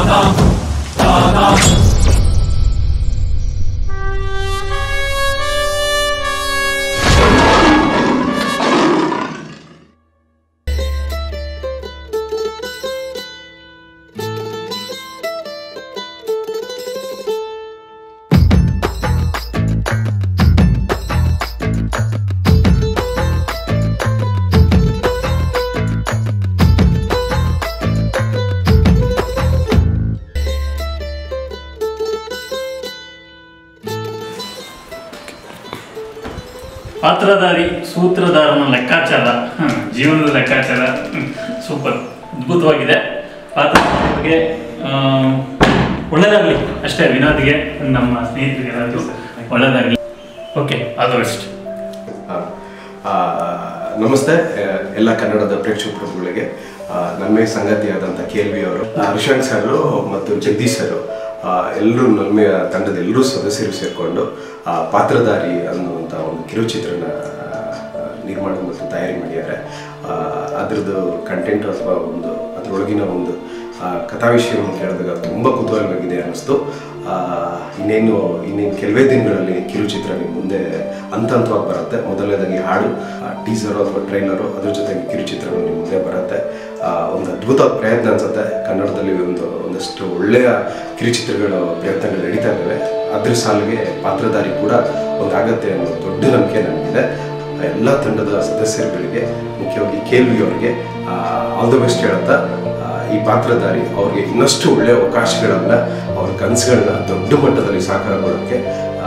ಪಾತ್ರಧಾರಿ ಸೂತ್ರಧಾರನ ಲೆಕ್ಕಾಚಾರ ಹ್ಮ್, ಜೀವನದ ಲೆಕ್ಕಾಚಾರ ಹ್ಮ್, ಸೂಪರ್ ಅದ್ಭುತವಾಗಿದೆ ಪಾತ್ರಧಾರಿ ಬಗ್ಗೆ ಆ, ಒಳ್ಳೆದಾಗ್ಲಿ ಅಷ್ಟೇ ವಿನೋದ್ಗೆ ನಮ್ಮ ಸ್ನೇಹಿತರಿಗೆ ಎಲ್ಲರಿಗೂ ಒಳ್ಳೆದಾಗ್ಲಿ ಓಕೆ ಆಲ್ ದ ಬೆಸ್ಟ್ ಆ, ಆ, ನಮಸ್ತೆ ಆ, ಎಲ್ಲ ಕನ್ನಡದ ಪ್ರೇಕ್ಷಕರುಗಳಿಗೆ ಆ, ನನ್ಮೆಯ ಸಂಗತಿಯಾದಂಥ ಕೆ ಎಲ್ ವಿ ಅವರು ರಿಷಾಂಕ್ ಸರ್ ಮತ್ತು ಜಗದೀಶ್ ಸರ್ ಎಲ್ಲರೂ ನನ್ಮೆಯ ತಂಡದ ಎಲ್ಲರೂ ಸದಸ್ಯರು ಸೇರಿಕೊಂಡು ಪಾತ್ರಧಾರಿ ಅನ್ನುವಂಥ ಒಂದು ಕಿರುಚಿತ್ರನ ಆ, ನಿರ್ಮಾಣ ಮತ್ತು ತಯಾರಿ ಮಾಡಿದ್ದಾರೆ ಆ, ಅದ್ರದ್ದು ಕಂಟೆಂಟ್ ಅಥವಾ ಒಂದು ಅದರೊಳಗಿನ ಒಂದು ಆ, ಕಥಾ ವಿಷಯವನ್ನು ಕೇಳಿದಾಗ ತುಂಬ ಕುತೂಹಲವಾಗಿದೆ ಅನ್ನಿಸ್ತು ಆ, ಇನ್ನೇನು ಇನ್ನೇನು ಕೆಲವೇ ದಿನಗಳಲ್ಲಿ ಕಿರುಚಿತ್ರ ನಿಮ್ಮ ಮುಂದೆ ಹಂತ ಹಂತವಾಗಿ ಬರುತ್ತೆ ಮೊದಲನೇದಾಗಿ ಹಾಡು ಟೀಸರು ಅಥವಾ ಟ್ರೈಲರು ಅದ್ರ ಜೊತೆಗೆ ಕಿರುಚಿತ್ರ ನಿಮ್ಮ ಮುಂದೆ ಬರುತ್ತೆ ಆ, ಒಂದು ಅದ್ಭುತ ಪ್ರಯತ್ನ ಅನ್ಸುತ್ತೆ ಕನ್ನಡದಲ್ಲಿ ಒಂದು ಒಂದಷ್ಟು ಒಳ್ಳೆಯ ಕಿರುಚಿತ್ರಗಳ ಪ್ರಯತ್ನಗಳು ನಡೀತಾ ಇದ್ದಾವೆ ಅದ್ರ ಸಾಲಿಗೆ ಪಾತ್ರಧಾರಿ ಕೂಡ ಒಂದು ಆಗತ್ತೆ ಅನ್ನೋ ದೊಡ್ಡ ನಂಬಿಕೆ ನನಗಿದೆ ಎಲ್ಲ ತಂಡದ ಸದಸ್ಯರುಗಳಿಗೆ ಮುಖ್ಯವಾಗಿ ಕೇಲ್ವಿ ಅವರಿಗೆ ಆಲ್ ದ ಬೆಸ್ಟ್ ಹೇಳುತ್ತಾ ಆ, ಈ ಪಾತ್ರಧಾರಿ ಅವ್ರಿಗೆ ಇನ್ನಷ್ಟು ಒಳ್ಳೆಯ ಅವಕಾಶಗಳನ್ನು ಅವ್ರ ಕನಸುಗಳನ್ನ ದೊಡ್ಡ ಮಟ್ಟದಲ್ಲಿ ಸಾಕಾರಗೊಳ್ಳೋಕ್ಕೆ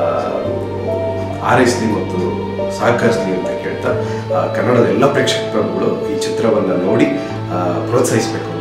ಆರೈಸಲಿ ಮತ್ತು ಸಹಕರಿಸಲಿ ಅಂತ ಕೇಳ್ತಾ ಆ, ಕನ್ನಡದ ಎಲ್ಲ ಪ್ರೇಕ್ಷಕರುಗಳು ಈ ಚಿತ್ರವನ್ನು ನೋಡಿ ಆ, ಪ್ರೋತ್ಸಾಹಿಸಬೇಕು